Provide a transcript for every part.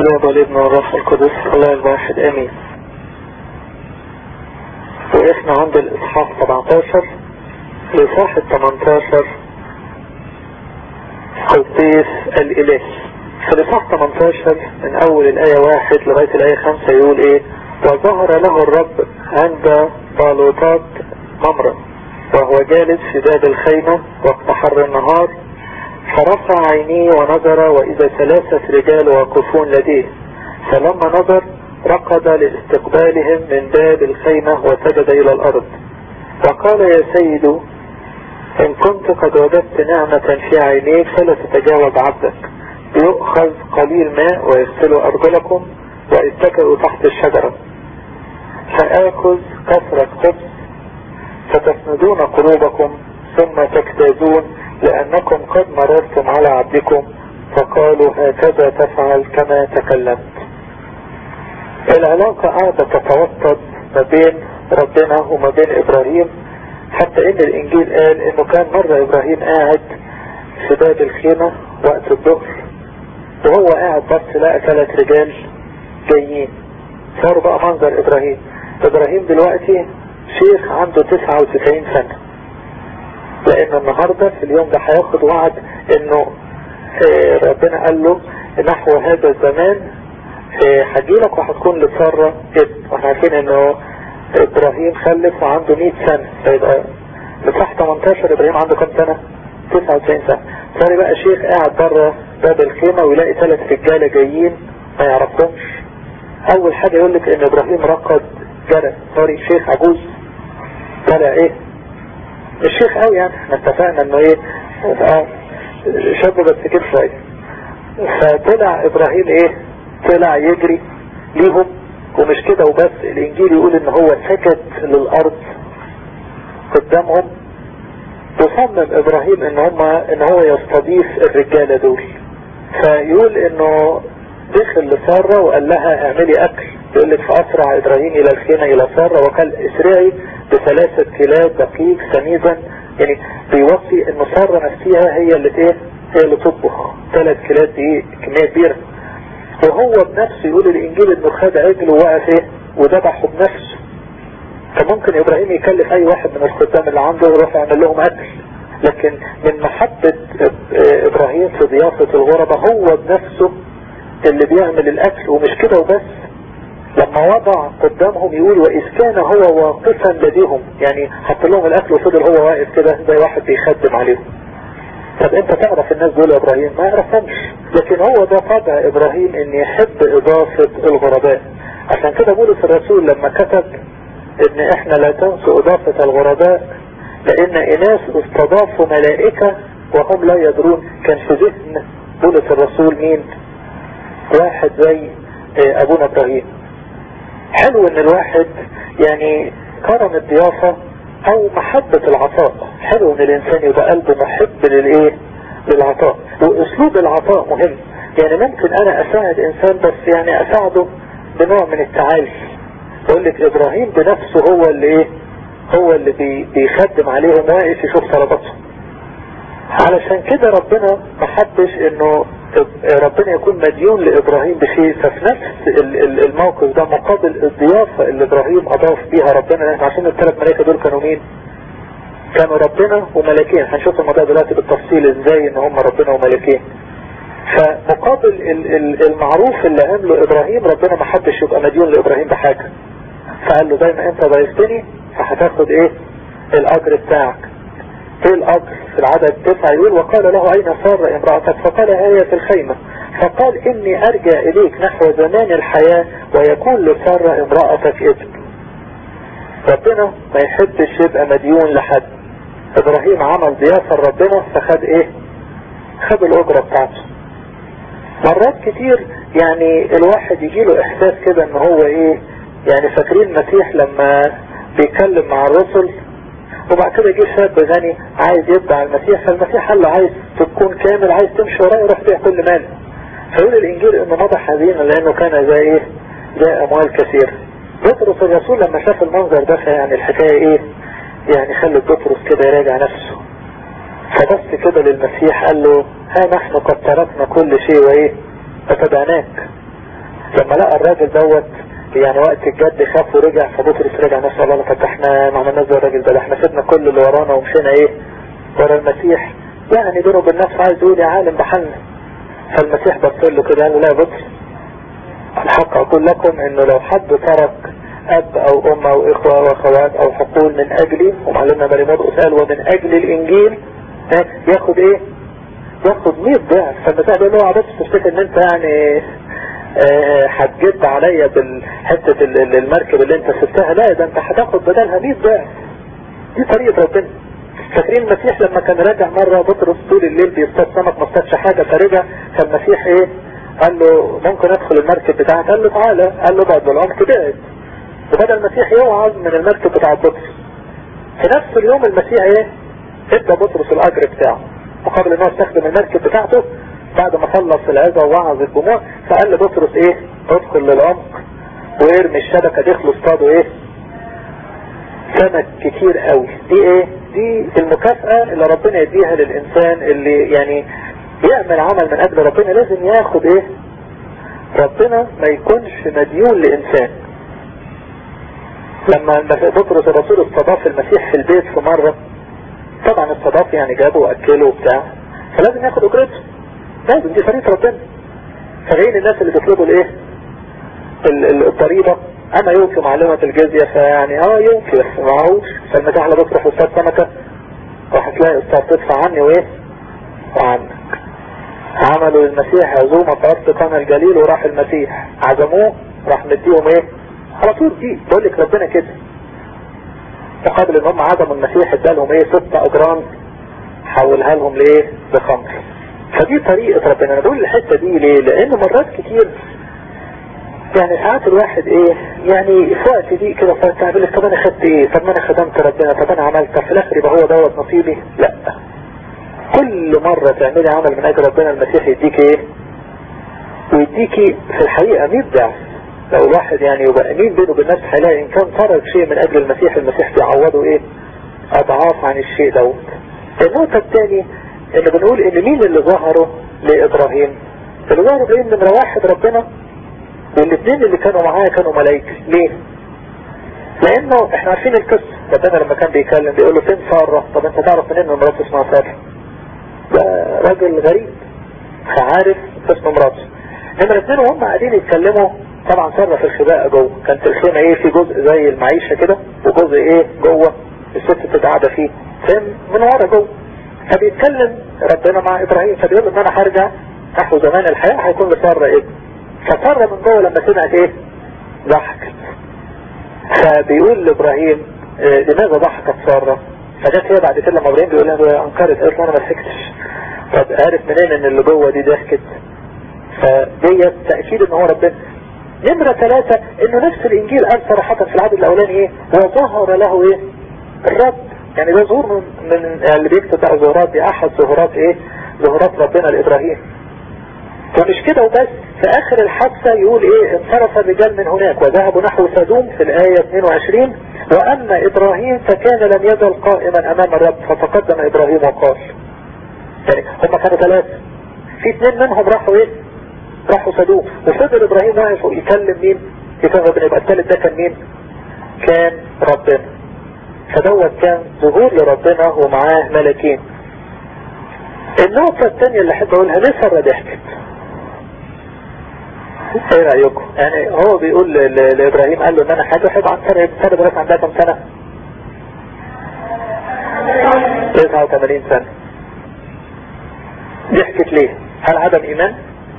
الاب والابن والروح القدس الله الواحد امين وقفنا عند الاصحاح 17 الاصحاح ال 18 قديس الاله في الاصحاح 18 من اول الايه واحد لغايه الايه 5 يقول ايه وظهر له الرب عند بالوطات ممرة وهو جالس في باب الخيمة وقت حر النهار فرفع عينيه ونظر وإذا ثلاثة رجال واقفون لديه فلما نظر رقد لاستقبالهم من باب الخيمة وسجد إلى الأرض وقال يا سيد إن كنت قد وجدت نعمة في عينيك فلا تتجاوز عبدك يؤخذ قليل ماء ويغسل أرجلكم واتكئوا تحت الشجرة فآخذ كثرة خبز فتسندون قلوبكم ثم تجتازون لأنكم قد مررتم على عبدكم فقالوا هكذا تفعل كما تكلمت العلاقة قاعدة تتوطد ما بين ربنا وما بين إبراهيم حتى إن الإنجيل قال إنه كان مرة إبراهيم قاعد في باب الخيمة وقت الظهر وهو قاعد بس لقى ثلاث رجال جايين صاروا بقى منظر إبراهيم إبراهيم دلوقتي شيخ عنده 99 سنة لان النهاردة في اليوم ده هياخد وعد انه ربنا قال له نحو هذا الزمان هجيلك وهتكون لسارة ابن واحنا عارفين انه ابراهيم خلف وعنده 100 سنة فيبقى لصح 18 ابراهيم عنده كام سنة 99 سنة صار بقى شيخ قاعد بره باب الخيمة ويلاقي ثلاث رجالة جايين ما يعرفهمش اول حاجة يقول لك ان ابراهيم رقد جرى صار شيخ عجوز طلع ايه الشيخ قوي يعني احنا اتفقنا انه ايه شاب بس كده شوية فطلع ابراهيم ايه طلع يجري ليهم ومش كده وبس الانجيل يقول ان هو سجد للارض قدامهم وصمم ابراهيم ان هم ان هو يستضيف الرجالة دول فيقول انه دخل لسارة وقال لها اعملي اكل يقول لك فاسرع ابراهيم الى الخيمة الى سارة وقال اسرعي بثلاثة كلاب دقيق سميزا يعني بيوصي ان سارة نفسها هي اللي ايه هي اللي تطبخ ثلاث كلاب دي كمية كبيرة وهو بنفسه يقول الانجيل انه خد عجل ووقف ايه وذبحه بنفسه فممكن ابراهيم يكلف اي واحد من الخدام اللي عنده يروح يعمل لهم اكل لكن من محبة ابراهيم في ضيافة الغربة هو بنفسه اللي بيعمل الاكل ومش كده وبس لما وضع قدامهم يقول وإذ كان هو واقفا لديهم يعني حط لهم الأكل وفضل هو واقف كده زي واحد بيخدم عليهم طب انت تعرف الناس دول يا ابراهيم ما يعرفهمش لكن هو ده طبع ابراهيم ان يحب اضافة الغرباء عشان كده بولس الرسول لما كتب ان احنا لا تنسوا اضافة الغرباء لان اناس استضافوا ملائكة وهم لا يدرون كان في ذهن بولس الرسول مين واحد زي ابونا ابراهيم حلو ان الواحد يعني كرم الضيافة او محبة العطاء حلو ان الانسان يبقى قلبه محب للايه للعطاء واسلوب العطاء مهم يعني ممكن انا اساعد انسان بس يعني اساعده بنوع من التعالي بقول لك ابراهيم بنفسه هو اللي ايه هو اللي بي بيخدم عليهم واقف يشوف طلباتهم علشان كده ربنا ما حبش انه ربنا يكون مديون لابراهيم بشيء ففي نفس الموقف ده مقابل الضيافة اللي ابراهيم اضاف بيها ربنا عشان الثلاث ملائكة دول كانوا مين كانوا ربنا وملكين هنشوف الموضوع دلوقتي بالتفصيل ازاي ان هم ربنا وملكين فمقابل المعروف اللي عمله ابراهيم ربنا ما حبش يبقى مديون لابراهيم بحاجة فقال له دايما انت ضيفتني فهتاخد ايه الاجر بتاعك ايه الاجر في العدد تسعة يقول وقال له اين سارة امرأتك فقال هي في الخيمة فقال اني ارجع اليك نحو زمان الحياة ويكون لسارة امرأتك ابن ربنا ما يحبش يبقى مديون لحد ابراهيم عمل ضيافة لربنا فخد ايه خد الاجرة بتاعته مرات كتير يعني الواحد يجيله احساس كده ان هو ايه يعني فاكرين المسيح لما بيتكلم مع الرسل وبعد كده جه شاب غني عايز يتبع المسيح فالمسيح قال له عايز تكون كامل عايز تمشي ورايا روح بيع كل مال فيقول الانجيل انه مضى حزينا لانه كان زي ايه زي اموال كثير بطرس الرسول لما شاف المنظر ده فيعني الحكاية ايه يعني خلت بطرس كده يراجع نفسه فبص كده للمسيح قال له ها نحن قد تركنا كل شيء وايه فتبعناك لما لقى الراجل دوت يعني وقت الجد خاف ورجع فبطرس رجع نفسه الله طب احنا ما عملناش زي الراجل ده احنا سيبنا كل اللي ورانا ومشينا ايه ورا المسيح يعني بينه وبين نفسه عايز يقول يا عالم بحالنا فالمسيح بص له كده قال له لا يا بطرس الحق اقول لكم انه لو حد ترك اب او ام او اخوة واخوات او حقول من اجلي ومعلمنا مريمات قال ومن اجل الانجيل ياخد ايه ياخد 100 ضعف فالمسيح بيقول له بس تفتكر ان انت يعني هتجد اه عليا بالحتة المركب اللي انت سبتها لا ده انت هتاخد بدلها 100 ضعف دي طريقة ربنا فاكرين المسيح لما كان راجع مرة بطرس طول الليل بيصطاد سمك ما اصطادش حاجة فرجع فالمسيح ايه قال له ممكن ادخل المركب بتاعك قال له تعالى قال له بعد العمق بعد وبدأ المسيح يوعظ من المركب بتاع بطرس في نفس اليوم المسيح ايه ادى بطرس الاجر بتاعه مقابل ان هو استخدم المركب بتاعته بعد ما خلص العظة ووعظ الجموع فقال لبطرس ايه ادخل للعمق وارمي الشبكة دخلوا اصطادوا ايه سمك كتير قوي دي ايه دي المكافأة اللي ربنا يديها للانسان اللي يعني يعمل عمل من اجل ربنا لازم ياخد ايه ربنا ما يكونش مديون لانسان لما بطرس الرسول استضاف المسيح في البيت في مرة طبعا استضاف يعني جابه واكله وبتاع فلازم ياخد اجرته لازم دي طريقة ربنا فجايين الناس اللي بيطلبوا الايه الضريبة اما يوفي معلومة الجزية فيعني اه يوفي بس معهوش فالمسيح لما بتروح وستاد سمكة راح تلاقي استاذ تدفع عني وايه وعنك عملوا المسيح عزومة في ارض قنا الجليل وراح المسيح عزموه راح مديهم ايه على طول دي بقول لك ربنا كده مقابل ان هم عزموا المسيح ادالهم ايه ست اجرام حولها لهم لايه لخمر فدي طريقة ربنا انا بقول الحتة دي ليه لان مرات كتير يعني ساعات الواحد ايه يعني في وقت دي كده فتعمل لك طب انا خدت ايه طب ما انا خدمت ربنا طب انا عملت في الاخر يبقى هو دوت نصيبي لا كل مرة تعملي عمل من اجل ربنا المسيح يديك ايه ويديكي في الحقيقة 100 ضعف لو الواحد يعني يبقى امين بينه وبين نفسه هيلاقي ان كان ترك شيء من اجل المسيح المسيح بيعوضه ايه اضعاف عن الشيء دوت النقطة الثانية ان بنقول ان مين اللي ظهروا لابراهيم اللي ظهروا ابراهيم نمرة واحد ربنا والاثنين اللي كانوا معاه كانوا ملايكة ليه لانه احنا عارفين القصة ربنا لما كان بيتكلم بيقول له فين سارة طب انت تعرف منين ان مراته اسمها سارة ده راجل غريب فعارف اسم مراته نمرة اثنين وهم قاعدين يتكلموا طبعا سارة في الخباء جوه كانت الخيمة ايه في جزء زي المعيشة كده وجزء ايه جوه الست تتعدى فيه فين من ورا جوه فبيتكلم ربنا مع ابراهيم فبيقول له ان انا هرجع نحو زمان الحياة هيكون لسارة ابن فسارة من جوه لما سمعت ايه ضحكت فبيقول لابراهيم اه لماذا ضحكت سارة فجت هي بعد كده لما ابراهيم بيقول لها انكرت قالت له انا ما ضحكتش طب عارف منين ان اللي جوه دي ضحكت فديت تأكيد ان هو ربنا نمرة ثلاثة انه نفس الانجيل قال صراحة في العدد الاولاني ايه وظهر له ايه الرب يعني ده ظهور من, من اللي بيكتب بقى ظهورات دي احد ظهورات ايه ظهورات ربنا لابراهيم ومش كده وبس في اخر الحادثة يقول ايه انصرف الرجال من هناك وذهبوا نحو سدوم في الاية 22 واما ابراهيم فكان لم يزل قائما امام الرب فتقدم ابراهيم وقال يعني هم كانوا ثلاثة في اثنين منهم راحوا ايه راحوا سدوم وفضل ابراهيم واقف يكلم مين يكلم ربنا يبقى الثالث ده كان مين كان ربنا فدوت كان ظهور لربنا ومعاه ملكين النقطة الثانية اللي احب اقولها ليه سارة ضحكت ايه رأيكم يعني هو بيقول لابراهيم قال له ان انا حاجة حب عن سارة سارة دلوقتي عندها كم سنة 89 سنة ضحكت ليه هل عدم ايمان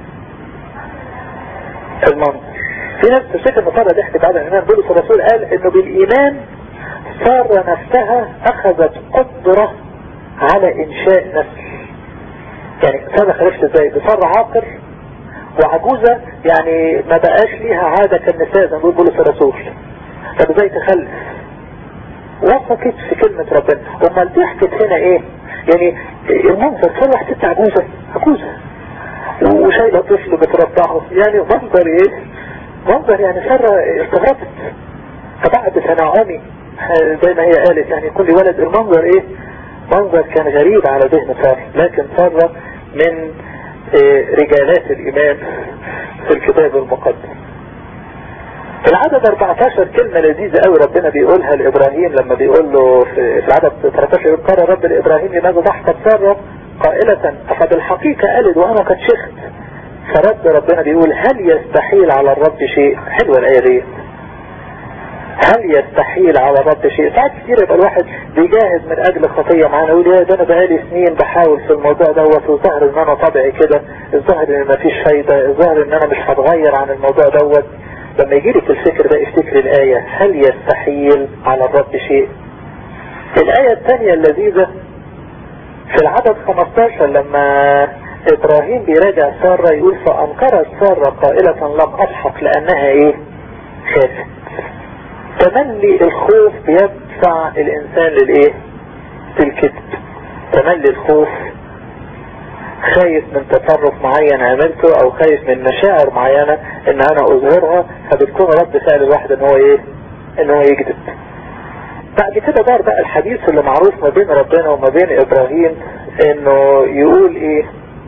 المنظر في ناس تفتكر ان سارة ضحكت عدم ايمان بولس الرسول قال انه بالايمان سارة نفسها اخذت قدرة على انشاء نسل يعني سارة خلفت ازاي بسارة عاقر وعجوزة يعني ما بقاش ليها عادة كالنساء زي ما بيقول بولس الرسول طب ازاي تخلف وثقت في كلمة ربنا امال ضحكت هنا ايه يعني المنظر كان واحد ست عجوزة عجوزة وشايلة طفل بترضعه يعني منظر ايه منظر يعني سارة استغربت فبعد تنعمي زي ما هي قالت يعني كل ولد المنظر ايه منظر كان غريب على ذهن سارة لكن سارة من رجالات الايمان في الكتاب المقدس العدد 14 كلمة لذيذة قوي ربنا بيقولها لابراهيم لما بيقول له في العدد 13 يقول قال رب لابراهيم لماذا ضحكت سارة قائلة فبالحقيقة قالت وانا قد شخت فرد ربنا بيقول هل يستحيل على الرب شيء حلوة الآية دي هل يستحيل على الرب شيء ساعات كتير يبقى الواحد بيجاهد من اجل خطية معانا يقول يا ده انا بقالي سنين بحاول في الموضوع دوت والظاهر ان انا طبعي كده الظاهر ان مفيش فايدة الظاهر ان انا مش هتغير عن الموضوع دوت لما يجي لك الفكر ده افتكر الآية هل يستحيل على الرب شيء الآية الثانية اللذيذة في العدد 15 لما ابراهيم بيراجع سارة يقول فانكرت سارة قائلة لم اضحك لانها ايه خافت تملي الخوف بيدفع الانسان للايه للكذب تملي الخوف خايف من تصرف معين عملته او خايف من مشاعر معينة ان انا اظهرها فبتكون رد فعل الواحد ان هو ايه ان هو يكذب بعد كده دار بقى الحديث اللي معروف ما بين ربنا وما بين ابراهيم انه يقول ايه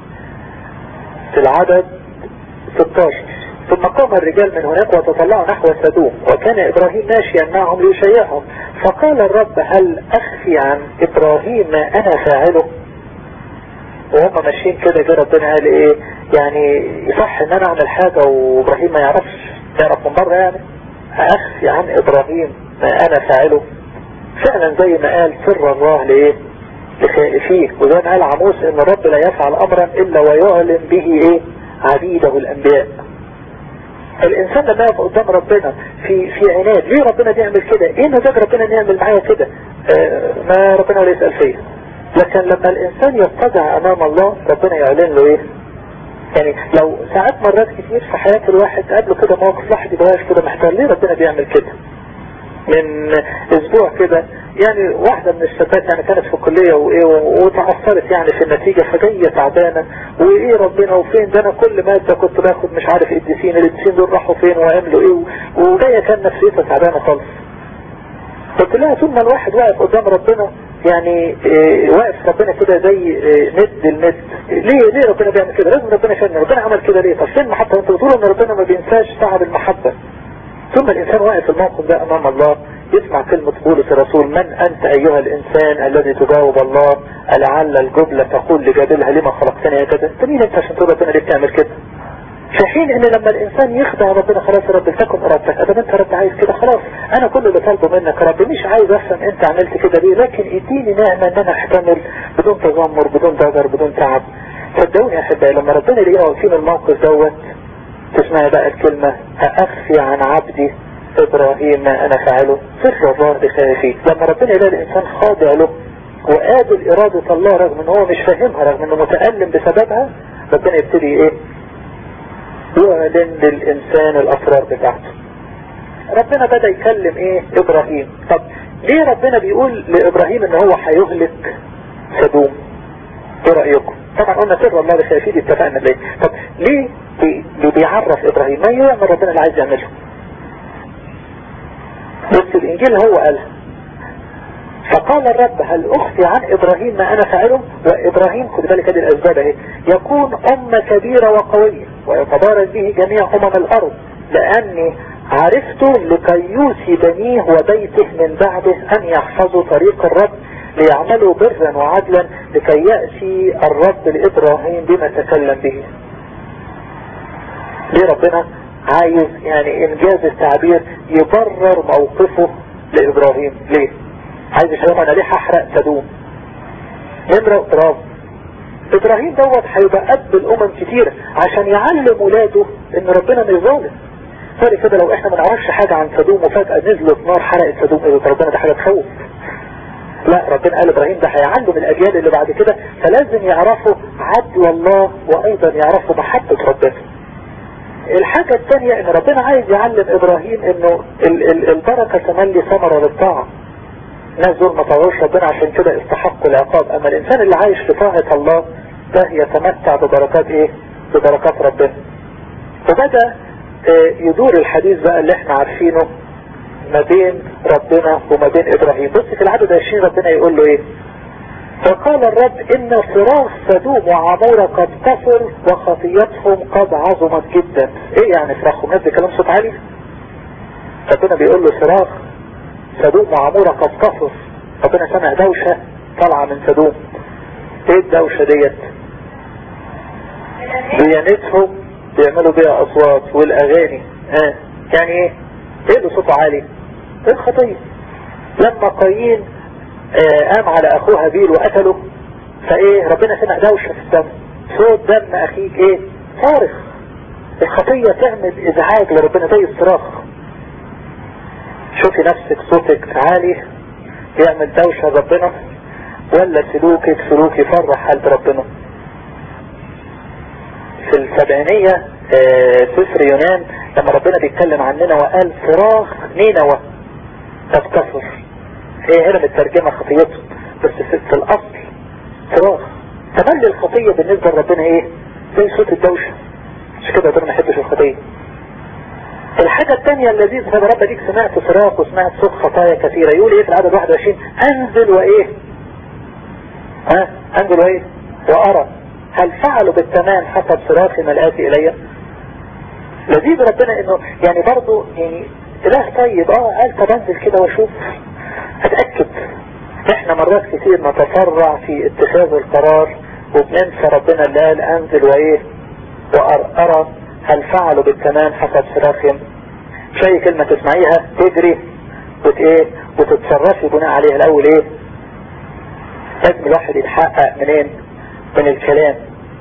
في العدد 16 ثم قام الرجال من هناك وتطلعوا نحو سدوم وكان ابراهيم ماشيا معهم ليشيعهم فقال الرب هل اخفي عن ابراهيم ما انا فاعله وهم ماشيين كده جه ربنا قال ايه يعني يصح ان انا اعمل حاجة وابراهيم ما يعرفش يعرف من بره يعني اخفي عن ابراهيم ما انا فاعله فعلا زي ما قال سر الله لايه لخائفيه وزي ما قال عموس ان الرب لا يفعل امرا الا ويعلن به ايه عبيده الانبياء الانسان لما يقف قدام ربنا في في عناد ليه ربنا بيعمل كده ايه مزاج ربنا ان يعمل معايا كده آه ما ربنا ولا يسأل فيا لكن لما الانسان يتضع امام الله ربنا يعلن له ايه يعني لو ساعات مرات كتير في حياة الواحد قابله كده موقف الواحد يبقى واقف كده محتار ليه ربنا بيعمل كده من اسبوع كده يعني واحدة من الشباب يعني كانت في الكلية وايه وتعثرت يعني في النتيجة فجاية تعبانة وايه ربنا وفين ده انا كل مادة كنت باخد مش عارف الدسين الدسين دول راحوا فين وعملوا ايه وجاية كان نفسيتها تعبانة خالص قلت لها طول ما الواحد واقف قدام ربنا يعني إيه واقف ربنا كده زي إيه ند الند ليه ليه ربنا بيعمل كده لازم ربنا يشان ربنا عمل كده ليه طب فين المحبة انتوا بتقولوا ان ربنا ما بينساش تعب المحبة ثم الإنسان واقف الموقف ده أمام الله يسمع كلمة بولس الرسول من أنت أيها الإنسان الذي تجاوب الله ألعل الجبلة تقول لجابلها لما خلقتني يا كده أنت مين أنت عشان تقول ربنا ليه بتعمل كده في حين ان لما الانسان يخدع ربنا خلاص يا رب تكن ارادتك ادام انت رب عايز كده خلاص انا كل اللي طالبه منك يا رب مش عايز افهم انت عملت كده ليه لكن اديني نعمه ان انا احتمل بدون تذمر بدون ضجر بدون تعب صدقوني يا احبائي لما ربنا يلاقينا واقفين الموقف دوت تسمعي بقى الكلمة أخفي عن عبدي إبراهيم ما أنا فعله سر الله بخافي لما ربنا يلاقي الإنسان خاضع له وقابل إرادة الله رغم إن هو مش فاهمها رغم إنه متألم بسببها ربنا يبتدي إيه يعلن للإنسان الأسرار بتاعته ربنا بدأ يكلم إيه إبراهيم طب ليه ربنا بيقول لإبراهيم إن هو هيهلك سدوم إيه رأيكم طبعا قلنا سر الله لخافي دي اتفقنا ليه طب ليه بي بيعرف ابراهيم ما يعمل ربنا اللي عايز يعمله بس الانجيل هو قالها فقال الرب هل اخفي عن ابراهيم ما انا فاعله وابراهيم خد بالك هذه الاسباب اهي يكون امة كبيرة وقوية ويتبارك به جميع امم الارض لاني عرفت لكي يوصي بنيه وبيته من بعده ان يحفظوا طريق الرب ليعملوا برا وعدلا لكي يأتي الرب لإبراهيم بما تكلم به ليه ربنا عايز يعني انجاز التعبير يبرر موقفه لإبراهيم ليه عايز يشوف انا ليه هحرق سدوم نمرة اضطراب ابراهيم دوت هيبقى قد الامم كتير عشان يعلم ولاده ان ربنا مش ظالم فرق كده لو احنا ما نعرفش حاجة عن سدوم وفجأة نزلت نار حرقت سدوم ايه ربنا ده حاجة تخوف لا ربنا قال ابراهيم ده هيعلم الاجيال اللي بعد كده فلازم يعرفوا عدل الله وايضا يعرفوا محبة ربنا الحاجة الثانية ان ربنا عايز يعلم ابراهيم انه ال ال البركة تملي ثمرة للطاعة الناس دول ما طاعوش ربنا عشان كده استحقوا العقاب اما الانسان اللي عايش في طاعة الله ده يتمتع ببركات ايه ببركات ربنا وبدأ يدور الحديث بقى اللي احنا عارفينه ما بين ربنا وما بين ابراهيم بص في العدد 20 ربنا يقول له ايه فقال الرب ان صراخ سدوم وعمورة قد كثر وخطيتهم قد عظمت جدا ايه يعني صراخهم ناس كلام صوت عالي ربنا بيقول له صراخ سدوم وعمورة قد كثر ربنا سمع دوشة طالعة من سدوم ايه الدوشة ديت ديانتهم بيعملوا بيها اصوات والاغاني ها يعني ايه ايه اللي صوته عالي ايه الخطية لما قايين آه قام على اخوه هابيل وقتله فايه ربنا سمع دوشة في الدم صوت دم اخيك ايه صارخ الخطية تعمل ازعاج لربنا زي الصراخ شوفي نفسك صوتك عالي يعمل دوشة ربنا ولا سلوكك سلوك يفرح حالة ربنا في السبعينية آه سفر يونان لما ربنا بيتكلم عننا وقال صراخ نينوى تتكسر هي هنا مترجمة خطيته بس في الاصل صراخ تملي الخطية بالنسبة لربنا ايه زي صوت الدوشة مش كده ربنا ما يحبش الخطية الحاجة الثانية الذي فقد رب ديك سمعت صراخ وسمعت صوت خطايا كثيرة يقول ايه في العدد 21 انزل وايه ها انزل وايه وارى هل فعلوا بالتمام حسب صراخنا الآتي إلي لذيذ ربنا انه يعني برضو يعني اله طيب اه قال طب انزل كده واشوف اتأكد احنا مرات كتير نتسرع في اتخاذ القرار وبننسى ربنا اللي قال انزل وايه وارى هل فعلوا بالتمام حسب صراخهم مش اي كلمة تسمعيها تجري وت ايه وتتصرفي بناء عليها الاول ايه لازم الواحد يتحقق منين من الكلام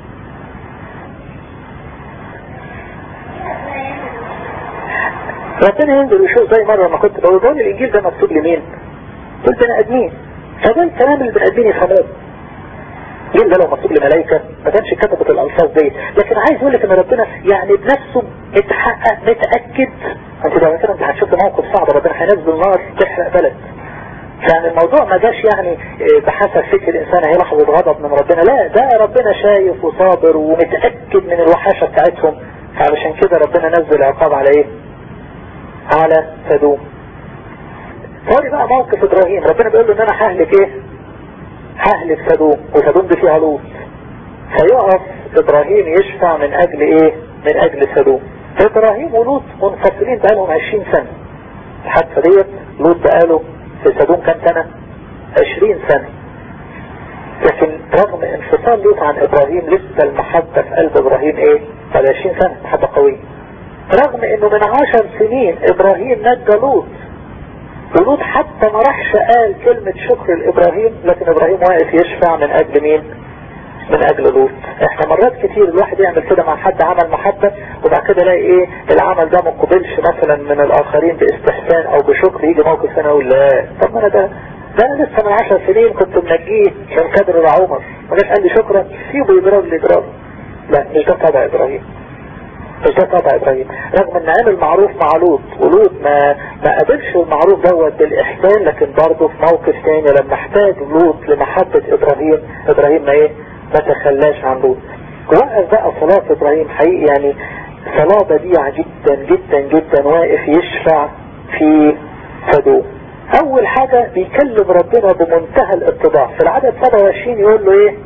ربنا ينزل ويشوف زي مرة ما كنت بقول بقول الانجيل ده مكتوب لمين قلت بني ادمين فده الكلام اللي بني ادمين يفهموه جيل ده لو مكتوب لملائكة ما كانش كتبت الالفاظ دي لكن عايز اقول لك ان ربنا يعني بنفسه متحقق متأكد انت لو كده انت هتشوف موقف صعب ربنا هينزل نار تحرق بلد يعني الموضوع ما جاش يعني بحسب فكر الانسان هي لحظة غضب من ربنا لا ده ربنا شايف وصابر ومتأكد من الوحاشة بتاعتهم علشان كده ربنا نزل عقاب على ايه على سدوم فوري بقى موقف ابراهيم ربنا بيقول له ان انا ههلك ايه ههلك سدوم وسدوم دي فيها لوط فيقف ابراهيم يشفع من اجل ايه من اجل سدوم ابراهيم ولوط منفصلين بقالهم 20 سنة الحادثة ديت لوط بقاله في سدوم كام سنة 20 سنة لكن رغم انفصال لوط عن ابراهيم لسه المحبة في قلب ابراهيم ايه بعد 20 سنة محبة قوية رغم انه من 10 سنين ابراهيم نجى لوط ولوط حتى ما راحش قال كلمة شكر لابراهيم لكن ابراهيم واقف يشفع من اجل مين من اجل لوط احنا مرات كتير الواحد يعمل كده مع حد عمل محبة وبعد كده يلاقي ايه العمل ده ما قبلش مثلا من الاخرين باستحسان او بشكر يجي موقف انا اقول لا طب ما انا ده ده انا لسه من عشر سنين كنت منجيه كان كدر العمر ما جاش قال لي شكرا سيبه يضرب لي يضرب لا مش ده طبع ابراهيم مش ده طبع ابراهيم رغم ان عمل معروف مع لوط ولوط ما ما قابلش المعروف دوت بالاحسان لكن برضه في موقف تاني لما احتاج لوط لمحبة ابراهيم ابراهيم ما ايه ما تخلاش عن لوط وقف بقى صلاة ابراهيم حقيقي يعني صلاة بديعة جدا جدا جدا واقف يشفع في سدوم اول حاجة بيكلم ربنا بمنتهى الاتضاع في العدد 27 يقول له ايه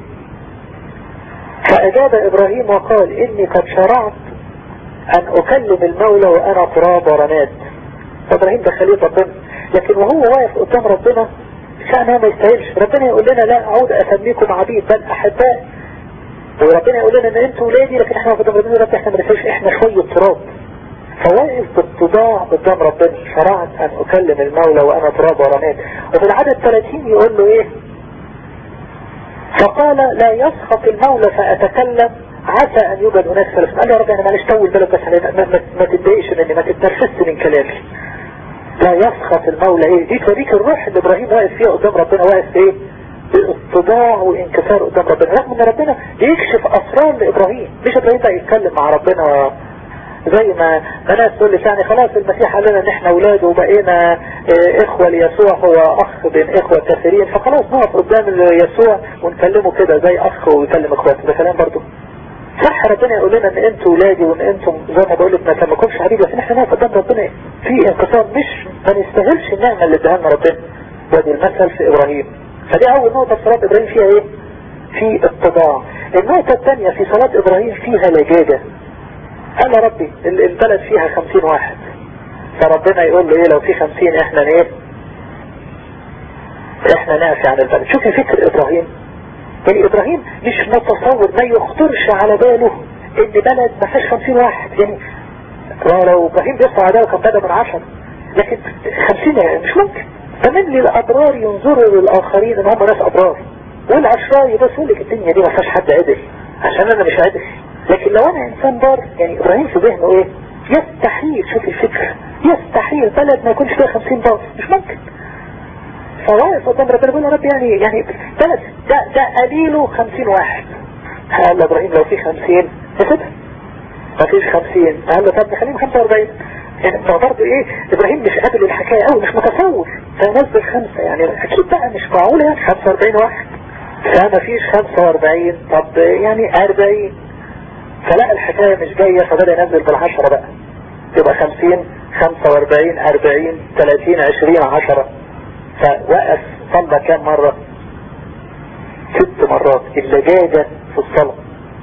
فاجاب ابراهيم وقال اني قد شرعت ان اكلم المولى وانا تراب ورماد ابراهيم ده خليل ربنا لكن وهو واقف قدام ربنا شأنه ما يستاهلش ربنا يقول لنا لا اعود اسميكم عبيد بل احباء وربنا يقول لنا ان انتوا ولادي لكن احنا قدام ربنا رب احنا ما نفعش احنا شوية تراب فواقف باتضاع قدام ربنا شرعت ان اكلم المولى وانا تراب ورماد وفي العدد 30 يقول له ايه فقال لا يسخط المولى فاتكلم عسى ان يوجد هناك سلف قال له يا رب انا معلش طول بالك بس علينا ما, ما, ما تتضايقش مني ما تتنرفزش من كلامي لا يسخط المولى ايه دي توريك الروح اللي ابراهيم واقف فيها قدام ربنا واقف ايه باتضاع وانكسار قدام ربنا رغم ان ربنا بيكشف اسرار لابراهيم مش ابراهيم بقى يتكلم مع ربنا زي ما ما ناس تقول لي يعني خلاص المسيح قال لنا ان احنا اولاده وبقينا اخوة ليسوع هو اخ بين اخوة كثيرين فخلاص نقف قدام يسوع ونكلمه كده زي اخ ويكلم اخواته ده كلام برضه صح ربنا يقول لنا ان انتوا ولادي وان انتم زي ما بقول لك ما تملكوش حبيبي لكن احنا نقف قدام ربنا في انقسام مش ما نستاهلش النعمة اللي اداها لنا ربنا وادي المثل في ابراهيم فدي اول نقطة في صلاة ابراهيم فيها ايه في اتضاع النقطة الثانية في صلاة ابراهيم فيها لجاجة قال يا ربي البلد فيها خمسين واحد فربنا يقول له ايه لو في خمسين احنا ايه احنا نعفي عن البلد شوفي فكر ابراهيم يعني ابراهيم مش متصور ما يخطرش على باله ان بلد ما فيهاش خمسين واحد يعني لو ابراهيم بيصنع ده كان بدأ من عشر لكن خمسين مش ممكن فمن للابرار ينظروا للاخرين ان هم ناس ابرار والاشرار يبصوا لك الدنيا دي ما فيهاش حد عدل عشان انا مش عدل لكن لو انا انسان بار يعني ابراهيم في ذهنه ايه يستحيل شوف الفكرة يستحيل بلد ما يكونش فيها خمسين بار مش ممكن فواقف قدام ربنا بيقول يا رب يعني يعني بلد ده ده قليله خمسين واحد قال ابراهيم لو في خمسين نسيبها ما فيش خمسين قال له طب نخليهم خمسة واربعين يعني ما برضه ايه ابراهيم مش قابل الحكاية قوي مش متصور فنزل خمسة يعني اكيد بقى مش معقولة يعني 45 واحد فما فيش 45 طب يعني 40 فلا الحكاية مش جاية فبدأ ينزل بالعشرة بقى يبقى 50 45 40 30 20 10 فوقف صلى كام مرة ست مرات اللجاجة في الصلاة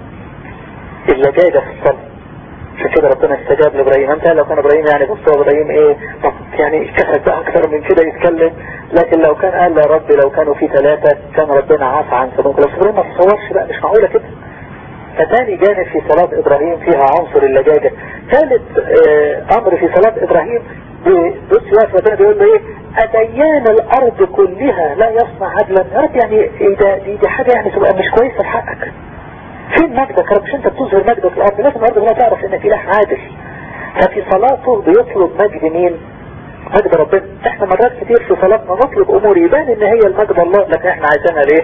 اللجاجة في الصلاة عشان كده ربنا استجاب لابراهيم انت لو كان ابراهيم يعني بص ابراهيم ايه يعني كفت بقى اكثر من كده يتكلم لكن لو كان قال يا رب لو كانوا في ثلاثة كان ربنا عفى عن سبب بس ابراهيم ما تصورش بقى مش معقولة كده فتاني جانب في صلاة ابراهيم فيها عنصر اللجاجة ثالث اه امر في صلاة ابراهيم بص واقف ربنا بيقول له ايه اديان الارض كلها لا يصنع عدلا يا رب يعني ايه ده دي, دي حاجة يعني تبقى مش كويسة في حقك فين مجدك رب مش انت بتظهر مجدك في الارض لازم الارض هنا تعرف انك اله عادل ففي صلاته بيطلب مجد مين مجد ربنا احنا مرات كتير في صلاتنا نطلب امور يبان ان هي المجد الله لكن احنا عايزينها ليه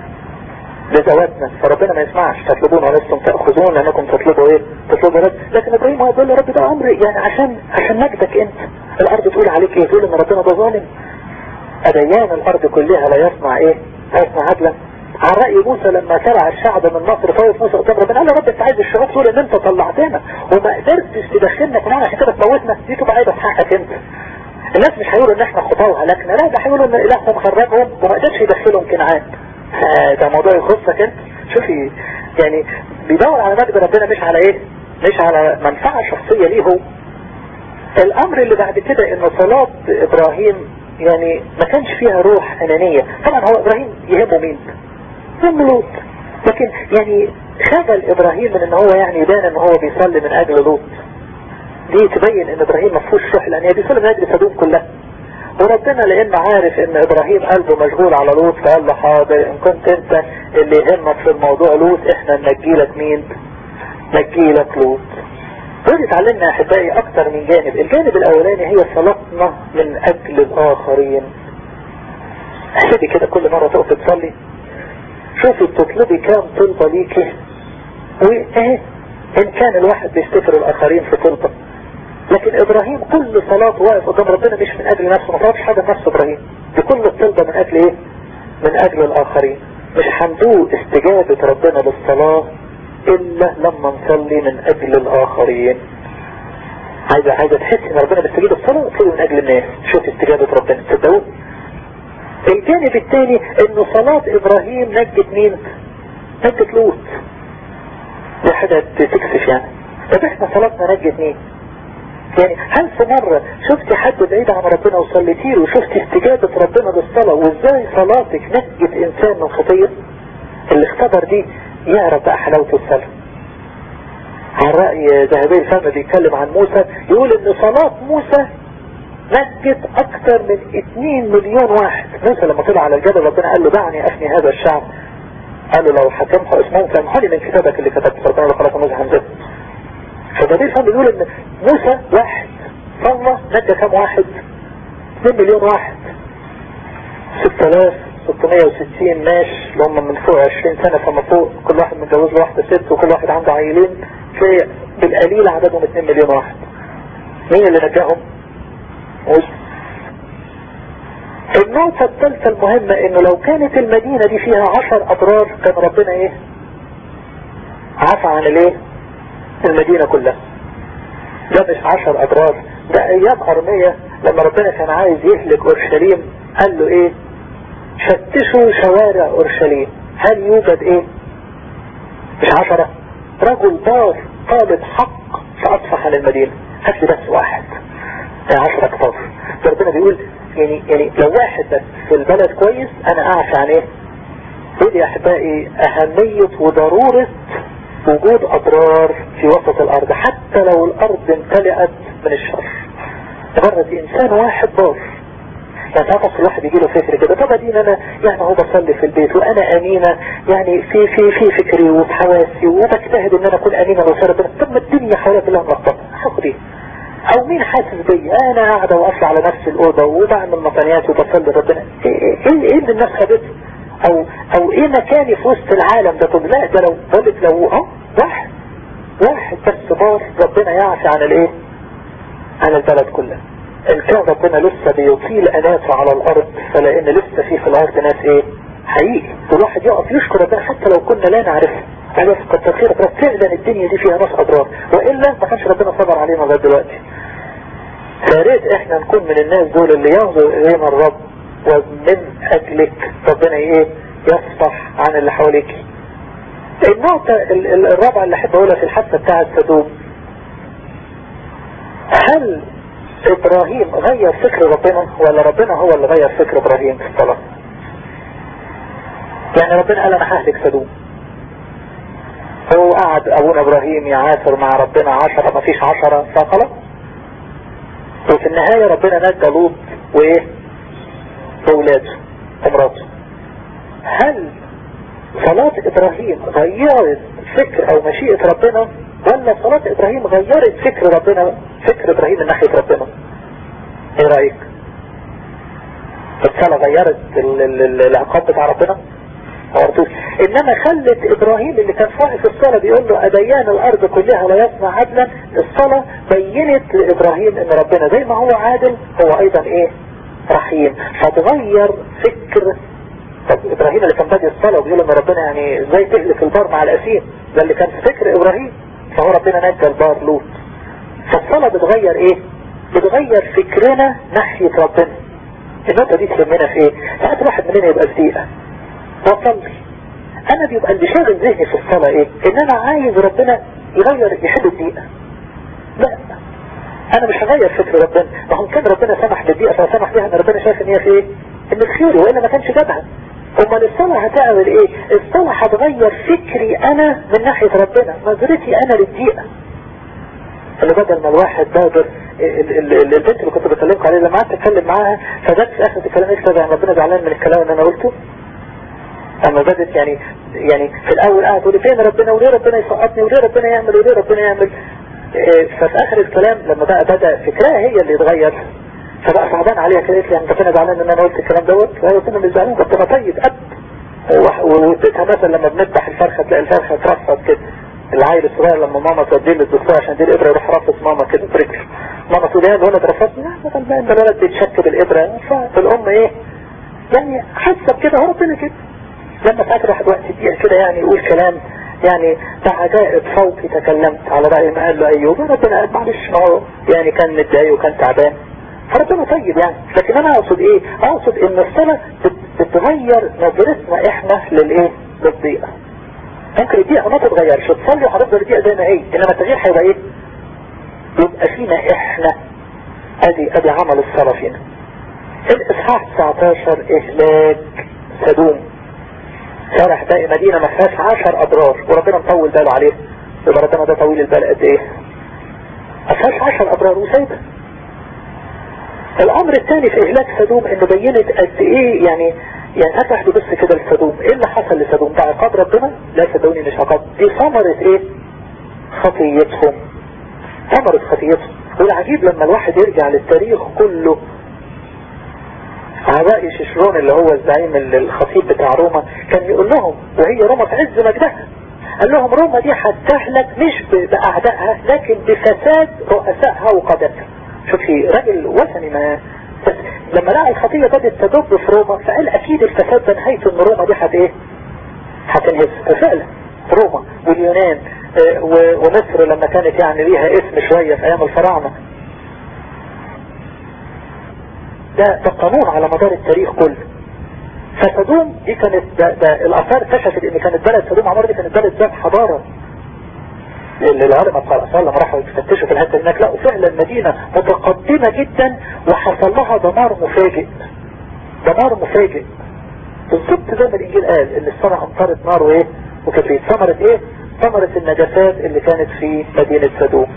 لذواتنا فربنا ما يسمعش تطلبون ولستم تأخذون لانكم تطلبوا ايه تطلبوا رب لكن ابراهيم هو بيقول يا رب ده امر يعني عشان عشان مجدك انت الارض تقول عليك ايه تقول ان ربنا ده ظالم اديان الارض كلها لا يصنع ايه لا يصنع عدلا على رأي موسى لما ترع الشعب من مصر فوق موسى قدام ربنا قال له رب انت عايز الشعوب تقول ان انت طلعتنا وما قدرتش تدخلنا كمان عشان كده تموتنا دي تبقى عيبه في حقك انت الناس مش هيقولوا ان احنا خطاه هلكنا لا ده هيقولوا ان الههم خرجهم وما قدرش يدخلهم كنعان ده موضوع يخصك انت شوفي يعني بيدور على مجد ربنا مش على ايه مش على منفعة شخصية ليه هو الامر اللي بعد كده ان صلاة ابراهيم يعني ما كانش فيها روح انانية طبعا هو ابراهيم يهمه مين يهم لوط لكن يعني خجل ابراهيم من ان هو يعني يبان ان هو بيصلي من اجل لوط دي تبين ان ابراهيم ما فيهوش روح الانانية بيصلي من اجل سدوم كلها وربنا لان عارف ان ابراهيم قلبه مشغول على لوط فقال له حاضر ان كنت انت اللي يهمك في الموضوع لوط احنا نجيلك مين نجيلك لوط ودي اتعلمنا يا احبائي اكتر من جانب الجانب الاولاني هي صلاتنا من اجل الاخرين احسبي كده كل مرة تقف تصلي شوفي بتطلبي كام طلبة ليكي وايه ان كان الواحد بيستفر الاخرين في طلبة لكن ابراهيم كل صلاة واقف قدام ربنا مش من اجل نفسه ما طلبش حاجة لنفسه ابراهيم دي كل الطلبة من اجل ايه من اجل الاخرين مش هندوق استجابة ربنا للصلاة الا لما نصلي من اجل الاخرين عايزة عايزة تحس ان ربنا بيستجيب الصلاة اطلبي من اجل الناس شوف استجابة ربنا تصدقوا الجانب الثاني انه صلاة ابراهيم نجت مين نجت لوط دي حاجة تكسف يعني طب احنا صلاتنا نجت مين يعني هل في مرة شفت حد بعيد عن ربنا وصليتي له وشفت استجابة ربنا للصلاة وازاي صلاتك نجت انسان من خطية اللي اختبر دي يعرف بقى حلاوة الصلاة عن رأي ذهبي الفم بيتكلم عن موسى يقول ان صلاة موسى نجت اكتر من 2 مليون واحد موسى لما طلع على الجبل ربنا قال له دعني افني هذا الشعب قال له لو هتمحو اسمهم فامحوني من كتابك اللي كتبت ربنا خلاص موسى همزته فذهبي الفم بيقول ان موسى واحد صلى نجى كم واحد 2 مليون واحد 6660 ماش اللي هم من فوق 20 سنة فما فوق كل واحد متجوز له واحدة ست وكل واحد عنده عيلين في بالقليل عددهم 2 مليون واحد مين اللي نجاهم موسى النقطة الثالثة المهمة انه لو كانت المدينة دي فيها عشر ابرار كان ربنا ايه عفى عن الايه المدينة كلها ده مش عشر ابرار ده ايام ارمية لما ربنا كان عايز يهلك اورشليم قال له ايه فتشوا شوارع اورشليم هل يوجد ايه مش عشرة رجل دار طالب حق فاصفح عن المدينة هات لي بس واحد عشرة كتاب ربنا بيقول يعني يعني لو واحد بس في البلد كويس انا اعرف عن ايه دول يا احبائي اهمية وضرورة وجود اضرار في وسط الارض حتى لو الارض امتلأت من الشر مجرد انسان واحد بار يعني تعرف الواحد يجي له فكر كده طب ادين انا يعني هو بصلي في البيت وانا امينة يعني في في في فكري وفي حواسي وبجتهد ان انا اكون امينة لوصال ربنا طب ما الدنيا حواليا كلها ملخبطه هاخد ايه او مين حاسس بيا انا قاعدة واقفة على نفس الاوضة وبعمل مطنيات وبصلي ربنا ايه ايه ايه اللي الناس خدته او او ايه مكاني في وسط العالم ده طب لا ده لو قلت لو اه واحد واحد بس بار ربنا يعفي عن الايه عن البلد كلها ان كان ربنا لسه بيطيل اناته على الارض فلان لسه في في الارض ناس ايه حقيقي والواحد يقف يشكر ربنا حتى لو كنا لا نعرفه عارف كتر خيرك رب فعلا الدنيا دي فيها ناس اضرار والا ما كانش ربنا صبر علينا لغايه دلوقتي فياريت احنا نكون من الناس دول اللي ينظر الينا الرب ومن اجلك ربنا ايه يصفح عن اللي حواليك النقطة الرابعة اللي احب اقولها في الحادثة بتاعة سدوم هل ابراهيم غير فكر ربنا ولا ربنا هو اللي غير فكر ابراهيم في الصلاة يعني ربنا قال انا ههلك سدوم هو قعد ابونا ابراهيم يعافر مع ربنا عشرة ما فيش عشرة فخلاص وفي النهاية ربنا نجى لوط وايه واولاده ومراته هل صلاة ابراهيم غيرت فكر او مشيئة ربنا ولا صلاة ابراهيم غيرت فكر ربنا فكر ابراهيم من ناحية ربنا ايه رأيك الصلاة غيرت العقاب بتاع ربنا ورطوش. انما خلت ابراهيم اللي كان صاحي في الصلاة بيقول له اديان الارض كلها لا يصنع عدلا الصلاة بينت لابراهيم ان ربنا زي ما هو عادل هو ايضا ايه رحيم فتغير فكر طب ابراهيم اللي كان بادئ الصلاة وبيقول ان ربنا يعني ازاي تهلك البار مع الاسير ده اللي كان في فكر ابراهيم فهو ربنا نجى البار لوط فالصلاة بتغير ايه بتغير فكرنا ناحية ربنا النقطة دي تهمنا في ايه ساعات الواحد مننا يبقى في دقيقة واصلي انا بيبقى اللي شاغل ذهني في الصلاة ايه ان انا عايز ربنا يغير يحل الدقيقة لا انا مش هغير فكر ربنا ما هو كان ربنا سمح بالدقيقة فسمح بيها ان ربنا شايف ان هي في ايه ان الخير والا ما كانش جابها امال الصلاة هتعمل ايه الصلاة هتغير فكري انا من ناحية ربنا نظرتي انا للدقيقة اللي بدل ما الواحد بادر البنت اللي كنت بكلمك عليه لما قعدت اتكلم معاها فجت في اخر الكلام ايه ربنا زعلان من الكلام اللي انا قلته اما بدت يعني يعني في الاول قاعد تقول فين ربنا وليه ربنا يسقطني وليه ربنا يعمل وليه ربنا يعمل ففي اخر الكلام لما بقى بدا فكرها هي اللي اتغير فبقى صعبان عليها كده قالت لي انت ربنا زعلان ان انا قلت الكلام دوت لا ربنا مش زعلان ربنا طيب اب واديتها مثلا لما بنذبح الفرخه تلاقي الفرخه ترفض كده العيل الصغير لما ماما توديه للدكتور عشان دي الابره يروح رافض ماما كده برجله ماما تقول ايه الولد رفضني لا غلبان ده الولد بيتشك بالابره فالام ايه يعني حاسه بكده هو ربنا كده لما فاكر واحد وقت دقيقة كده يعني يقول كلام يعني بعجائب فوقي تكلمت على رأي ما قال له أيوب ربنا قال معلش ما هو يعني كان متضايق وكان تعبان فربنا طيب يعني لكن أنا أقصد إيه أقصد إن الصلاة بتغير نظرتنا إحنا للإيه للضيقة ممكن الدقيقة ما تتغيرش تصلي وهتفضل الدقيقة زي ما هي إنما التغيير هيبقى إيه يبقى فينا إحنا أدي أدي عمل الصلاة فينا الإصحاح 19 إهلاك سدوم شرح باقي مدينة ما فيهاش 10 أضرار وربنا مطول باله عليه يبقى ربنا ده طويل البال قد إيه ما فيهاش 10 أضرار وسايبة الأمر الثاني في إهلاك سدوم إنه بينت قد إيه يعني يعني أفتح بس كده لسدوم إيه اللي حصل لسدوم ده عقاب ربنا لا صدقوني مش عقاب دي ثمرة إيه خطيتهم ثمرة خطيتهم والعجيب لما الواحد يرجع للتاريخ كله عبائي ششرون اللي هو الزعيم الخطيب بتاع روما كان يقول لهم وهي روما في عز مجدها قال لهم روما دي هتهلك مش بأعدائها لكن بفساد رؤسائها وقادتها شوف في راجل وثني ما بس لما لقى الخطية بدأت تدب في روما فقال اكيد الفساد ده نهايته ان روما دي هت ايه هتنهز وفعلا روما واليونان ومصر لما كانت يعني ليها اسم شوية في ايام الفراعنة ده ده قانون على مدار التاريخ كله فسدوم دي كانت ده, ده الاثار كشفت ان كانت بلد سدوم عمار دي كانت بلد ذات حضارة العلماء بتاع الاثار لما راحوا يفتشوا في الحته هناك لقوا فعلا مدينه متقدمه جدا وحصل لها دمار مفاجئ دمار مفاجئ بالظبط زي ما الانجيل قال ان السماء امطرت نار وايه وكبريت ثمرة ايه ثمرة النجاسات اللي كانت في مدينة سدوم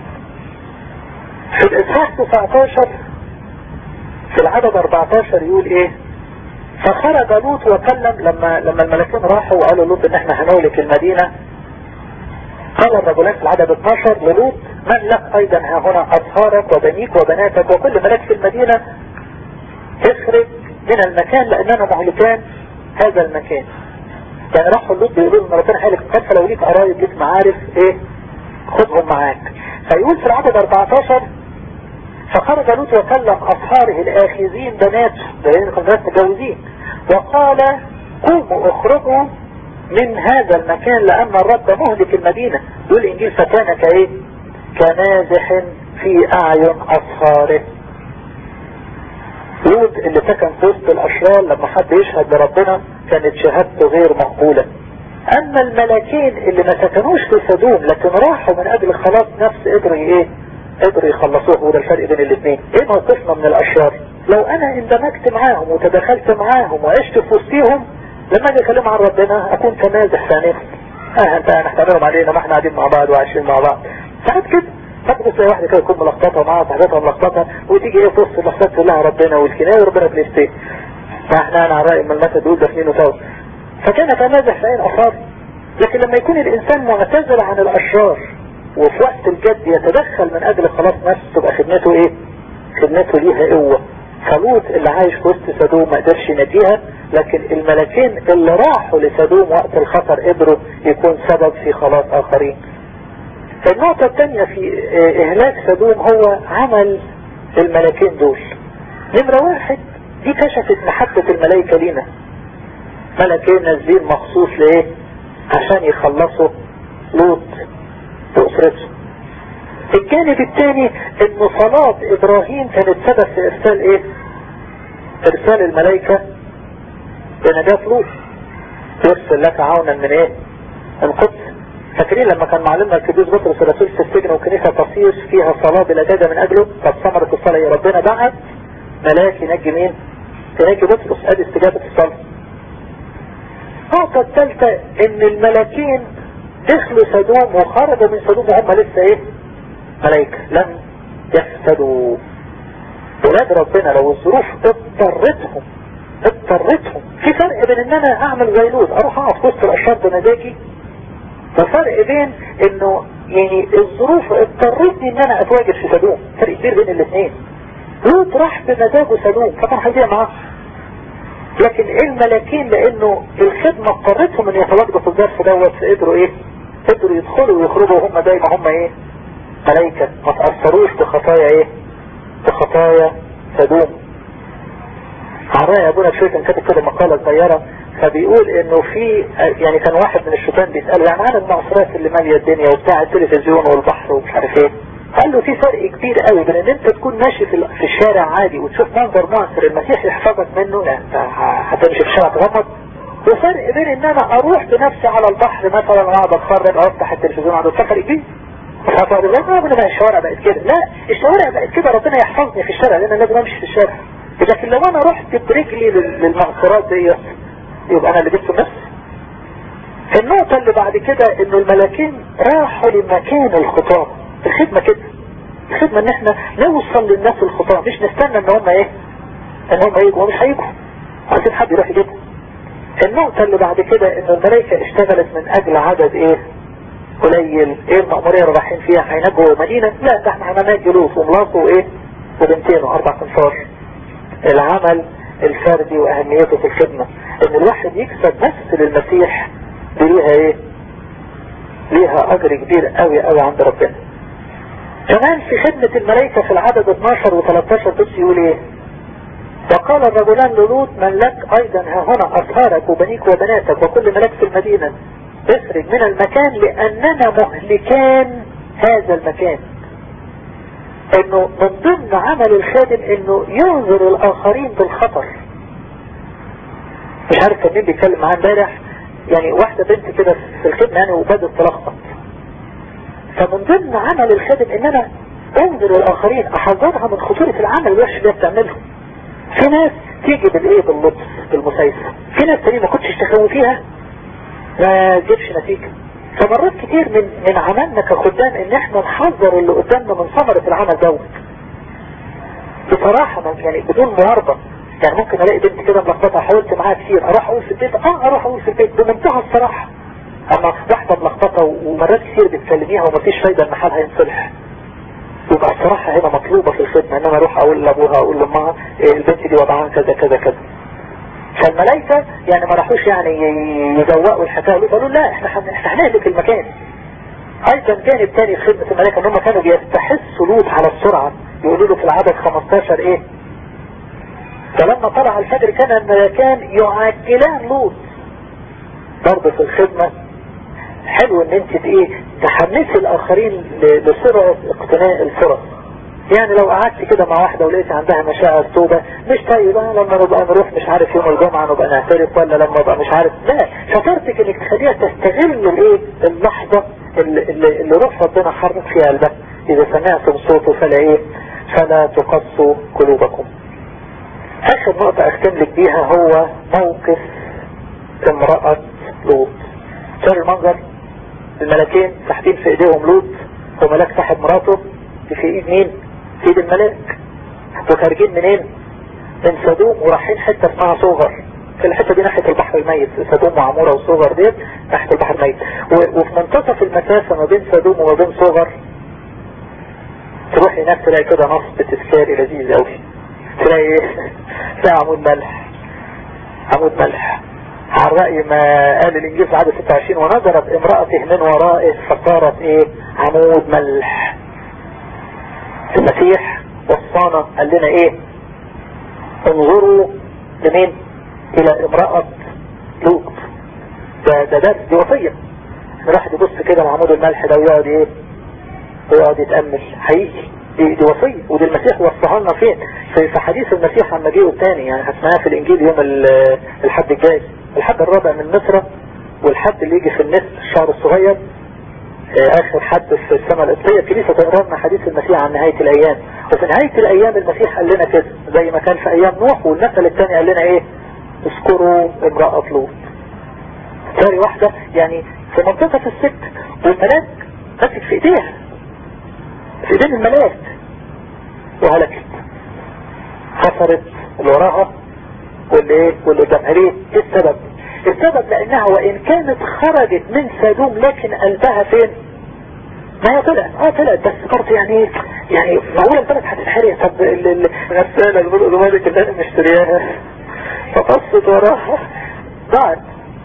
في الاصحاح 19 في العدد 14 يقول ايه فخرج لوط وكلم لما لما الملكين راحوا وقالوا لوط ان احنا هنولك المدينة قال الرجلان في العدد 12 للوط من لك ايضا ها هنا اطهارك وبنيك وبناتك وكل ملك في المدينة اخرج من المكان لاننا مهلكان هذا المكان يعني راحوا اللوط بيقولوا ان ربنا هيلك قد فلو ليك قرايب ليك معارف ايه خذهم معاك فيقول في العدد 14 فخرج لوط وكلم اصهاره الاخذين بناته لان كانوا ناس متجوزين وقال قوموا اخرجوا من هذا المكان لان الرب مهلك المدينة يقول الانجيل فكان كايه كنازح في اعين اصهاره لوط اللي سكن في وسط الاشرار لما حد يشهد لربنا كانت شهادته غير مقبولة اما الملاكين اللي ما سكنوش في سدوم لكن راحوا من اجل خلاص نفس قدروا ايه قدروا يخلصوه وده الفرق بين الاثنين ايه موقفنا من الاشرار لو انا اندمجت معاهم وتدخلت معاهم وعشت في وسطيهم لما اجي اكلم عن ربنا اكون كنازح في عينيهم اه انت احنا هتعملهم علينا ما احنا قاعدين مع بعض وعايشين مع بعض ساعات كده فتبص زي واحدة كده تكون ملخبطة معاها صاحبتها ملخبطة وتيجي ايه تبص اللخبطة تقول لها ربنا والكناية وربنا في الاستيه فاحنا انا على رأي من المثل دول دافنين سوا فكان تنازح في عين اخر لكن لما يكون الانسان معتزل عن الاشرار وفي وقت الجد يتدخل من اجل خلاص نفسه تبقى خدمته ايه خدمته ليها قوة فلوط اللي عايش في وسط سدوم ما قدرش ينجيها لكن الملكين اللي راحوا لسدوم وقت الخطر قدروا يكون سبب في خلاص اخرين النقطة الثانية في اهلاك سدوم هو عمل الملكين دول نمرة واحد دي كشفت محبة الملائكة لينا ملكين نازلين مخصوص لايه عشان يخلصوا لوط واسرته الجانب الثاني ان صلاة ابراهيم كانت سبب في ارسال ايه ارسال الملائكة لنجاة لوط يرسل لك عونا من ايه من قدس فاكرين لما كان معلمنا الكبير بطرس الرسول في السجن وكنيسة تصير فيها صلاة بلا جادة من اجله طب ثمرة الصلاة يا ربنا بعت ملاك ينجي مين ينجي بطرس ادي استجابة الصلاة النقطة الثالثة ان الملاكين دخلوا سدوم وخرجوا من سدوم وهم لسه ايه ملايكة لم يفسدوا ولاد ربنا لو الظروف اضطرتهم اضطرتهم في فرق بين ان انا اعمل زي لوط اروح اقف وسط الاشرار بمزاجي وفرق بين انه يعني الظروف اضطرتني ان انا اتواجد في سدوم فرق كبير بين الاثنين لوط راح بمزاجه سدوم فكان هيضيع معاه لكن الملاكين لانه الخدمة اضطرتهم ان يتواجدوا في الظرف دوت فقدروا ايه قدروا يدخلوا ويخرجوا هم زي ما هم ايه ملايكة ما تأثروش بخطايا ايه بخطايا سدوم عرايا ابونا شوية كان كاتب كده مقالة صغيرة فبيقول انه في يعني كان واحد من الشيطان بيسأله يعني عن المعصرات اللي مالية الدنيا وبتاع التلفزيون والبحر ومش عارف ايه قال له في فرق كبير قوي بين ان انت تكون ماشي في, في الشارع عادي وتشوف منظر معصر المسيح يحفظك منه لا انت هتمشي في الشارع تغمض وفرق بين ان انا اروح بنفسي على البحر مثلا اقعد اتفرج او افتح التلفزيون اقعد فرق كبير مش هتقعد لا ربنا ما الشوارع بقت كده لا الشوارع بقت كده ربنا يحفظني في الشارع لان انا لازم امشي في الشارع لكن لو انا رحت برجلي للمعصرات دي يبقى انا اللي جبت نفسي النقطة اللي بعد كده انه الملاكين راحوا لمكان الخطاب الخدمة كده الخدمة ان احنا نوصل للناس الخطاب مش نستنى ان هم ايه ان هم يجوا ومش هيجوا عايزين حد يروح يجيبهم النقطة اللي بعد كده ان الملائكة اشتغلت من اجل عدد ايه قليل ايه المأمورية اللي رايحين فيها هينجوا مدينة لا ده احنا هننجي لوط وملاطه وايه وبنتينه اربع انفار العمل الفردي واهميته في الخدمة ان الواحد يكسب نفس للمسيح دي ليها ايه ليها اجر كبير قوي قوي عند ربنا كمان في خدمة الملائكة في العدد 12 و13 بص يقول ايه وقال الرجلان للوط من لك ايضا ها هنا اطهارك وبنيك وبناتك وكل ملك في المدينة اخرج من المكان لاننا مهلكان هذا المكان انه من ضمن عمل الخادم انه ينظر الاخرين بالخطر مش عارف كان مين بيتكلم معاه امبارح يعني واحدة بنت كده في الخدمة يعني وبدت تلخبط فمن ضمن عمل الخادم ان انا انظر الاخرين احذرها من خطورة العمل الوحش اللي هي بتعمله في ناس تيجي بالايه باللطف بالمسايسة في ناس تانية ما كنتش تخوفيها ما تجيبش نتيجة فمرات كتير من من عملنا كخدام ان احنا نحذر اللي قدامنا من ثمرة العمل دوت بصراحة يعني بدون معارضة يعني ممكن الاقي بنت كده ملخبطة حاولت معاها كتير اروح اقول في البيت اه اروح اقول في البيت بمنتهى الصراحة اما واحدة ملخبطة ومرات كتير بتكلميها ومفيش فايدة ان حالها ينصلح يبقى الصراحة هنا مطلوبة في الخدمة ان انا اروح اقول لابوها اقول لامها إيه البنت دي وضعها كذا كذا كذا فالملايكة يعني ما راحوش يعني يزوقوا الحكاية قالوا لا احنا احنا هنهلك المكان ايضا جانب تاني في خدمة الملائكة ان هم كانوا بيستحسوا لوط على السرعة يقولوا له في العدد 15 ايه فلما طلع الفجر كان الملكان يعجلان لوط برضه في الخدمة حلو ان انت ايه تحمسي الاخرين لسرعة اقتناء الفرص يعني لو قعدت كده مع واحدة ولقيت عندها مشاعر توبة مش طيب لما نبقى نروح مش عارف يوم الجمعة نبقى نعترف ولا لما نبقى مش عارف لا شطارتك انك تخليها تستغل الايه اللحظة اللي, اللي, اللي روح ربنا حرك فيها قلبها اذا سمعتم صوته فلا ايه فلا تقصوا قلوبكم اخر نقطة اختم لك بيها هو موقف امرأة لوط شر المنظر الملكين تحتين في ايديهم لوط وملاك صاحب مراته في ايد مين في ايد الملاك وخارجين منين من سدوم ورايحين حتة اسمها صغر في الحتة دي ناحية البحر الميت سدوم وعمورة وصغر ديت ناحية البحر الميت وفي منتصف المسافة ما بين سدوم وما بين صغر تروح هناك تلاقي كده نصب تذكاري لذيذ قوي تلاقي تلاقي عمود ملح عمود ملح على رأي ما قال الانجيل في عدد 26 ونظرت امرأته من ورائه فصارت ايه عمود ملح المسيح وصانا قال لنا ايه انظروا لمين الى امرأة لوط ده ده درس دي وصية الواحد يبص كده لعمود الملح ده ويقعد ايه ويقعد يتأمل حقيقي دي, دي وصية ودي المسيح وصفها لنا فين في, في حديث المسيح عن مجيئه الثاني يعني هتسمعها في الانجيل يوم الحد الجاي الحد الرابع من مصر والحد اللي يجي في النصف الشهر الصغير اخر حد في السماء القبطية الكنيسة تقرا لنا حديث المسيح عن نهاية الايام وفي نهاية الايام المسيح قال لنا كده زي ما كان في ايام نوح والمثل الثاني قال لنا ايه اذكروا امرأة لوط ساري واحدة يعني في منطقة الست والملاك ماسك في ايديها في ايدين الملاك وهلكت خسرت اللي وراها واللي ايه واللي قدامها ليه ايه السبب السبب لانها وان كانت خرجت من سدوم لكن قلبها فين ما هي طلعت اه طلعت بس برضه يعني يعني معقوله البلد هتتحرق طب الغساله البلد اللي انا مشترياها فبصت وراها ضاعت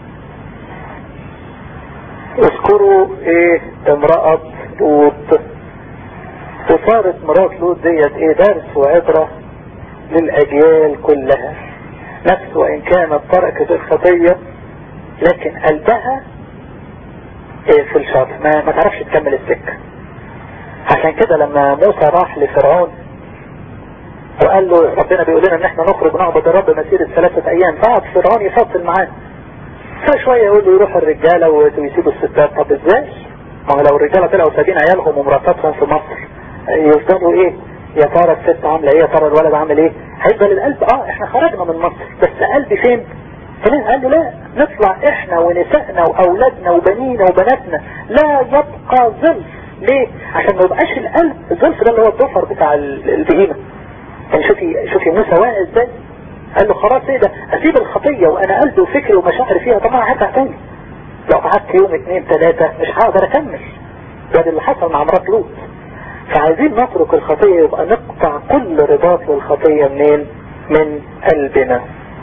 اذكروا ايه امرأة لوط وصارت مرات لوط ديت ايه درس وعبرة للاجيال كلها نفس وان كانت تركت الخطية لكن قلبها ايه في الشر ما, ما تعرفش تكمل السكة عشان كده لما موسى راح لفرعون وقال له ربنا بيقول لنا ان احنا نخرج نعبد الرب مسيرة ثلاثة ايام بعد فرعون يفصل معاه فشوية يقول له يروحوا الرجالة ويسيبوا الستات طب ازاي ما هو لو الرجالة طلعوا سابين عيالهم ومراتاتهم في مصر يفضلوا ايه يا ترى الست عاملة ايه يا ترى الولد عامل ايه هيفضل القلب اه احنا خرجنا من مصر بس قلبي فين هنا قال له لا نطلع احنا ونسائنا واولادنا وبنينا وبناتنا لا يبقى ظلف ليه عشان ما يبقاش القلب الظلف ده اللي هو الضفر بتاع البهيمة يعني شوفي شوفي موسى واقع ازاي قال له خلاص ايه ده اسيب الخطية وانا قلبي وفكري ومشاعري فيها طبعا هرجع تاني لو قعدت يوم اتنين تلاتة مش هقدر اكمل ده اللي حصل مع مرات لوط فعايزين نترك الخطية يبقى نقطع كل رباط للخطية منين من قلبنا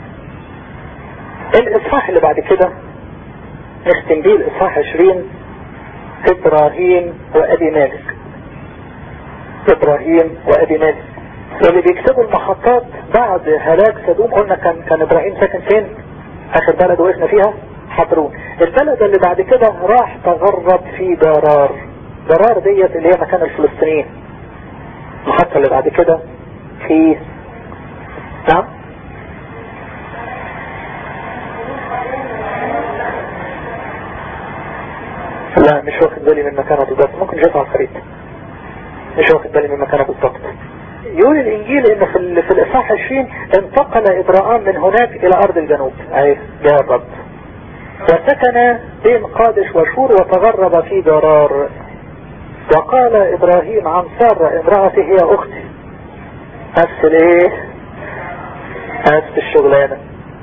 الاصحاح اللي بعد كده نختم بيه الاصحاح 20 ابراهيم وابي مالك ابراهيم وابي مالك واللي بيكتبوا المحطات بعد هلاك سدوم قلنا كان كان ابراهيم ساكن فين اخر بلد وقفنا فيها حضرون البلد اللي بعد كده راح تغرب في درار درار ديت اللي هي مكان الفلسطينيين المحطة اللي بعد كده في نعم واخد بالي من مكانها بالظبط ممكن شايفها على الخريطة مش واخد بالي من مكانها بالظبط يقول الانجيل ان في, في الاصحاح 20 انتقل ابراهام من هناك الى ارض الجنوب اهي جاء الرب وسكن بين قادش وشور وتغرب في جرار وقال ابراهيم عن سارة امرأتي هي اختي نفس الايه نفس الشغلانة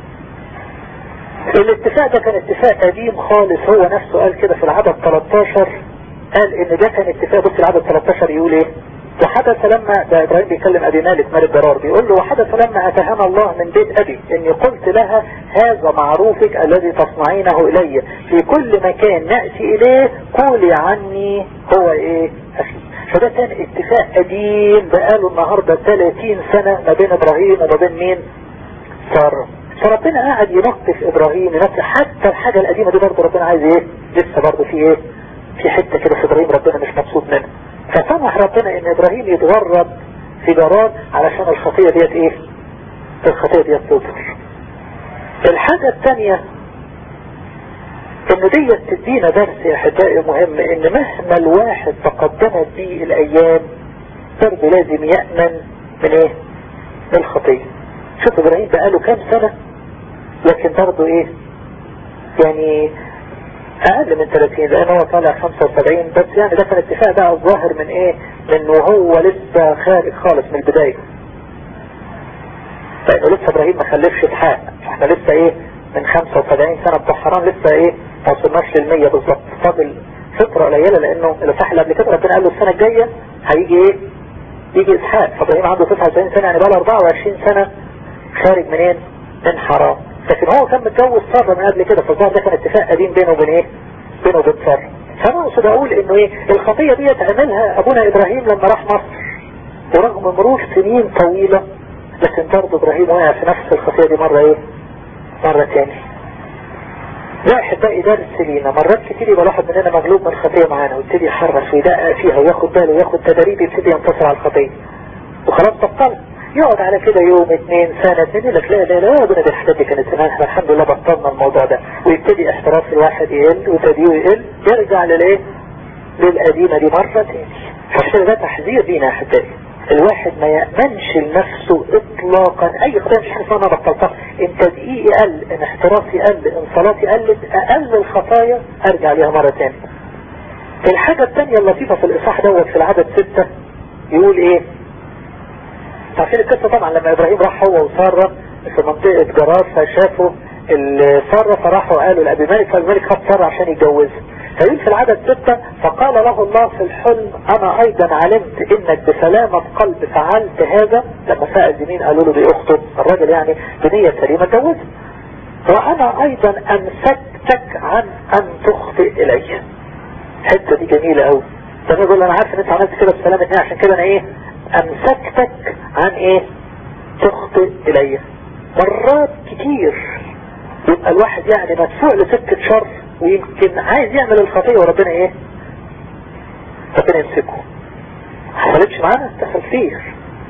الاتفاق ده كان اتفاق قديم خالص هو نفسه قال كده في العدد 13 قال ان ده كان اتفاق بص العدد 13 يقول ايه وحدث لما ده ابراهيم بيكلم ابي مالك مالك جرار بيقول له وحدث لما اتهام الله من بيت ابي اني قلت لها هذا معروفك الذي تصنعينه الي في كل مكان نأتي اليه قولي عني هو ايه اخي فده كان اتفاق قديم بقاله النهاردة 30 سنة ما بين ابراهيم وما بين مين سارة فربنا قاعد ينقف ابراهيم ينقف حتى الحاجة القديمة دي برضه ربنا عايز ايه لسه برضه في ايه في حتة كده في ابراهيم ربنا مش مبسوط منها فسمح ربنا ان ابراهيم يتغرب في جرار علشان الخطية ديت ايه الخطية ديت تظهر الحاجة الثانية ان ديت تدينا درس يا احبائي مهم ان مهما الواحد تقدمت به الايام برضه لازم يأمن من ايه من الخطية شوف ابراهيم بقاله كام سنة لكن برضه ايه يعني اقل من 30 لان هو طالع 75 بس يعني ده كان اتفاق بقى الظاهر من ايه من وهو لسه خارج خالص من البداية لانه لسه ابراهيم ما خلفش اسحاق احنا لسه ايه من 75 سنة بتوع حرام لسه ايه ما وصلناش للمية بالظبط فاضل فترة قليلة لانه الاصح اللي قبل كده ربنا قال له السنة الجاية هيجي ايه يجي اسحاق فابراهيم عنده 99 سنة يعني بقى له 24 سنة خارج منين من حرام لكن هو كان متجوز سارة من قبل كده فالظاهر ده كان اتفاق قديم بينه وبين ايه بينه وبين سارة فانا اقصد اقول انه ايه الخطية دي عملها ابونا ابراهيم لما راح مصر ورغم مرور سنين طويلة لكن برضه ابراهيم وقع في نفس الخطية دي مرة ايه مرة تاني لا احبائي درس لينا مرات كتير يبقى الواحد مننا مغلوب من الخطية معانا ويبتدي يحرص ويدقق فيها وياخد باله وياخد تدريب يبتدي ينتصر على الخطية وخلاص بطلت يقعد على كده يوم اثنين سنة اثنين يقول لك لا لا لا ربنا دي الحاجات دي كانت زمان احنا الحمد لله بطلنا الموضوع ده ويبتدي احتراف الواحد يقل وتديه يقل يرجع للايه للقديمة دي مرة تاني فعشان ده تحذير لينا يا احبائي الواحد ما يأمنش لنفسه اطلاقا اي خطية مش حاجة اسمها انا بطلتها ان تدقيقي قل ان احترافي قل ان صلاتي قلت اقل الخطايا ارجع ليها مرة تاني الحاجة التانية اللطيفة في الاصحاح دوت في العدد ستة يقول ايه عارفين القصة طبعا لما ابراهيم راح هو وسارة في منطقة جرار فشافوا سارة فراحوا قالوا لأبي مالك فأبي مالك خد سارة عشان يتجوزها فيقول في العدد ستة فقال له الله في الحلم أنا أيضا علمت إنك بسلامة قلب فعلت هذا لما سأل يمين قالوا له دي أخته الراجل يعني بنية سليمة اتجوزها وأنا أيضا أمسكتك عن أن تخطئ إلي الحتة دي جميلة أوي ده يقول أنا عارف إن أنت عملت كده بسلامة إيه عشان كده أنا إيه امسكتك عن ايه تخطئ الي مرات كتير يبقى الواحد يعني مدفوع لسكة شر ويمكن عايز يعمل الخطية وربنا ايه ربنا يمسكه حصلتش معانا تحصل كتير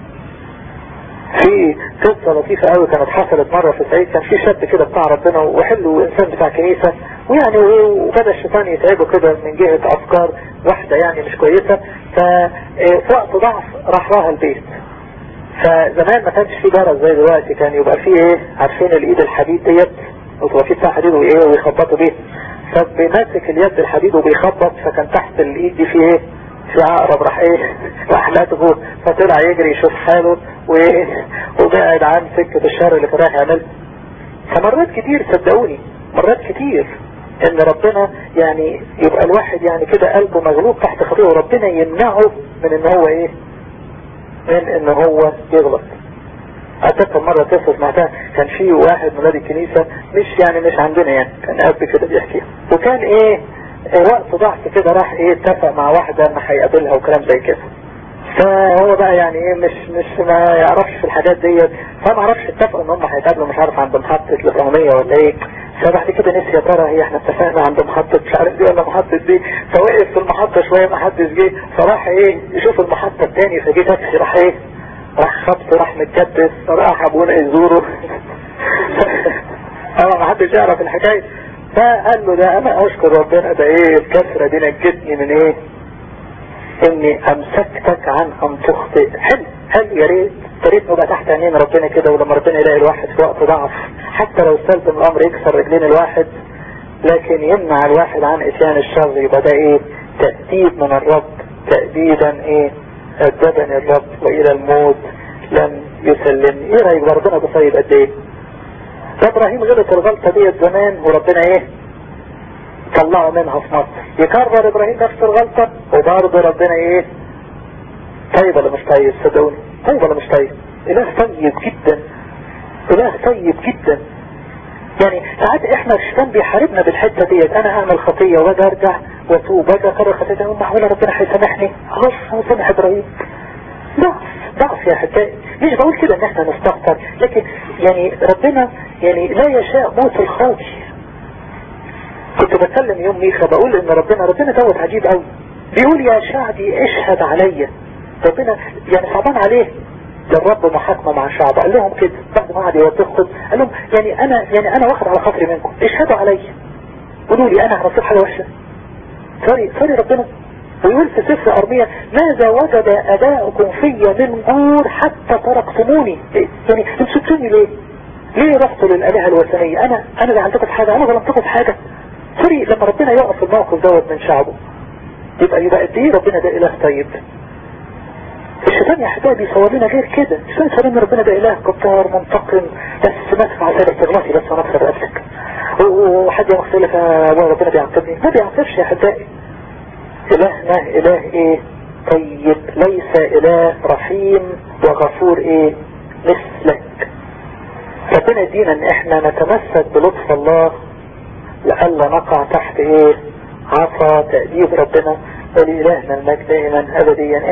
في قصة لطيفة قوي كانت حصلت مرة في سعيد كان في شاب كده بتاع ربنا وحلو انسان بتاع كنيسة ويعني وبدأ الشيطان يتعبه كده من جهة افكار واحدة يعني مش كويسة ففي وقت ضعف راح لها البيت فزمان ما كانش في جرس زي دلوقتي كان يبقى فيه ايه عارفين الايد الحديد ديت وتبقى فيه بتاع حديد وايه ويخبطوا بيه فبيمسك اليد الحديد وبيخبط فكان تحت الايد دي فيه ايه في عقرب راح ايه راح لاتفه فطلع يجري يشوف حاله وايه وبعد عن سكة الشر اللي كان رايح يعمل فمرات كتير صدقوني مرات كتير ان ربنا يعني يبقى الواحد يعني كده قلبه مغلوب تحت خطيه وربنا يمنعه من ان هو ايه من ان هو يغلط اتذكر مرة قصة سمعتها كان في واحد من نادي الكنيسة مش يعني مش عندنا يعني كان اب كده بيحكيها وكان ايه وقت ضعف كده راح ايه اتفق مع واحدة ان هيقابلها وكلام زي كده فهو بقى يعني ايه مش مش ما يعرفش في الحاجات ديت فما عرفش اتفقوا ان هم هيتقابلوا مش عارف عند محطة الابراهيمية ولا ايه فبعد كده نسي يا ترى هي احنا اتفقنا عند محطة مش عارف دي ولا محطة دي فوقف في المحطة شوية ما حدش جه فراح ايه يشوف المحطة التانية فجه تاكسي راح ايه راح خبط راح متكبس راح ابونا يزوره اه ما حدش يعرف الحكاية فقال له ده انا اشكر ربنا ده ايه الكسرة دي نجتني من ايه اني امسكتك عن ان تخطئ حلو حلو يا ريت يا ريت نبقى تحت عينين ربنا كده ولما ربنا يلاقي الواحد في وقت ضعف حتى لو استلزم الامر يكسر رجلين الواحد لكن يمنع الواحد عن اتيان الشر يبقى ده ايه تأديب من الرب تأديبا ايه أدبني الرب وإلى الموت لم يسلمني ايه رأيك ربنا بصيب قد ايه ابراهيم غلط الغلطة ديت زمان وربنا ايه طلعه منها في مصر يكرر ابراهيم نفس الغلطة وبرضه ربنا ايه طيب ولا مش طيب صدقوني طيب ولا مش طيب اله طيب جدا اله طيب جدا يعني ساعات احنا الشيطان بيحاربنا بالحته ديت انا اعمل خطيه واجي ارجع واتوب واجي اكرر خطيتي اقول معقوله ربنا هيسامحني خلاص هو سامح ابراهيم ضعف ضعف يا احبائي مش بقول كده ان احنا نستغفر لكن يعني ربنا يعني لا يشاء موت الخاطي كنت بتكلم يوم ميخا بقول ان ربنا ربنا دوت عجيب قوي بيقول يا شعبي اشهد عليا ربنا يعني صعبان عليه ده الرب محاكمة مع شعبه قال لهم كده بعد ما قعد يوبخهم قال لهم يعني انا يعني انا واخد على خاطري منكم اشهدوا عليا قولوا لي انا هنصيب حاجه وحشه سوري سوري ربنا ويقول في سفر ارميا ماذا وجد اباؤكم في من جور حتى تركتموني يعني انتوا سبتوني ليه ليه رحتوا للالهه الوثنيه انا انا زعلتكم في حاجه انا ظلمتكم في حاجه سوري لما ربنا يقف في الموقف دوت من شعبه يبقى يبقى قد ايه ربنا ده اله طيب الشيطان يا احبابي بيصور لنا غير كده الشيطان يصور لنا ربنا ده اله جبار منتقم بس ما تسمع سيدك تغلطي بس انا اضرب قبلك وحد يقول لك ربنا بيعاقبني ما بيعاقبش يا احبابي الهنا اله ايه طيب ليس اله رحيم وغفور ايه مثلك ربنا يدينا ان احنا نتمسك بلطف الله لألا نقع تحت ايه عصا تأديب ربنا ولإلهنا المجد دائما أبديا